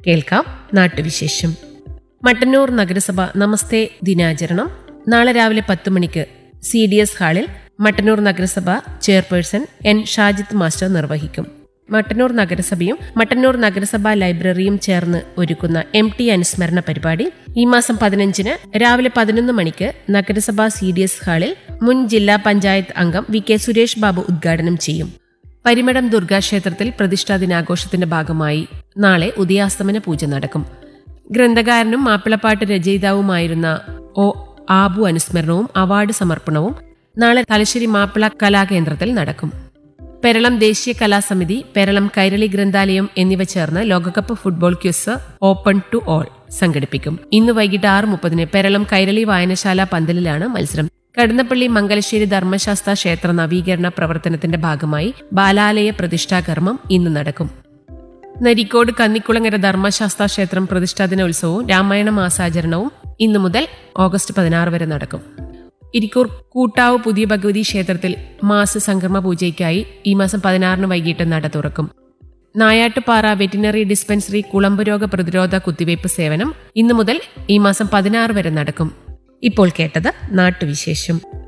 കേൾക്കാം നാട്ടുവിശേഷം മട്ടന്നൂർ നഗരസഭ നമസ്തേ ദിനാചരണം നാളെ രാവിലെ പത്ത് മണിക്ക് സി ഡി എസ് ഹാളിൽ മട്ടന്നൂർ നഗരസഭ ചെയർപേഴ്സൺ എൻ ഷാജിത്ത് മാസ്റ്റർ നിർവഹിക്കും മട്ടന്നൂർ നഗരസഭയും മട്ടന്നൂർ നഗരസഭാ ലൈബ്രറിയും ചേർന്ന് ഒരുക്കുന്ന എം ടി അനുസ്മരണ പരിപാടി ഈ മാസം പതിനഞ്ചിന് രാവിലെ പതിനൊന്ന് മണിക്ക് നഗരസഭാ സി ഡി എസ് ഹാളിൽ മുൻ ജില്ലാ പഞ്ചായത്ത് അംഗം വി കെ സുരേഷ് ബാബു ഉദ്ഘാടനം ചെയ്യും പരിമടം ദുർഗാക്ഷേത്രത്തിൽ പ്രതിഷ്ഠാ ദിനാഘോഷത്തിന്റെ ഭാഗമായി നാളെ ഉദയാസ്തമന പൂജ നടക്കും ഗ്രന്ഥകാരനും മാപ്പിളപ്പാട്ട് രചയിതാവുമായിരുന്ന ഒ ആബു അനുസ്മരണവും അവാർഡ് സമർപ്പണവും നാളെ തലശ്ശേരി മാപ്പിള കലാകേന്ദ്രത്തിൽ നടക്കും പെരളം ദേശീയ കലാസമിതി പെരളം കൈരളി ഗ്രന്ഥാലയം എന്നിവ ചേർന്ന് ലോകകപ്പ് football quiz open to all സംഘടിപ്പിക്കും ഇന്ന് വൈകിട്ട് ആറ് മുപ്പതിന് പെരളം കൈരളി വായനശാല പന്തലിലാണ് മത്സരം കടന്നപ്പള്ളി മംഗലശ്ശേരി ധർമ്മശാസ്ത്ര ക്ഷേത്ര നവീകരണ പ്രവർത്തനത്തിന്റെ ഭാഗമായി ബാലാലയ പ്രതിഷ്ഠാകർമ്മം ഇന്ന് നടക്കും നരിക്കോട് കന്നിക്കുളങ്ങര ധർമ്മശാസ്ത്ര ക്ഷേത്രം പ്രതിഷ്ഠാദിന ഉത്സവവും രാമായണ മാസാചരണവും ഇന്നു മുതൽ ഓഗസ്റ്റ് പതിനാറ് വരെ നടക്കും ഇരിക്കൂർ കൂട്ടാവ് പുതിയ ഭഗവതി ക്ഷേത്രത്തിൽ മാസ സംക്രമ പൂജയ്ക്കായി ഈ മാസം പതിനാറിന് വൈകിട്ട് നട തുറക്കും നായാട്ടുപാറ വെറ്റിനറി ഡിസ്പെൻസറി കുളമ്പ് രോഗ പ്രതിരോധ കുത്തിവയ്പ് സേവനം ഇന്നു മുതൽ ഈ മാസം പതിനാറ് വരെ നടക്കും ഇപ്പോൾ കേട്ടത് നാട്ടുവിശേഷം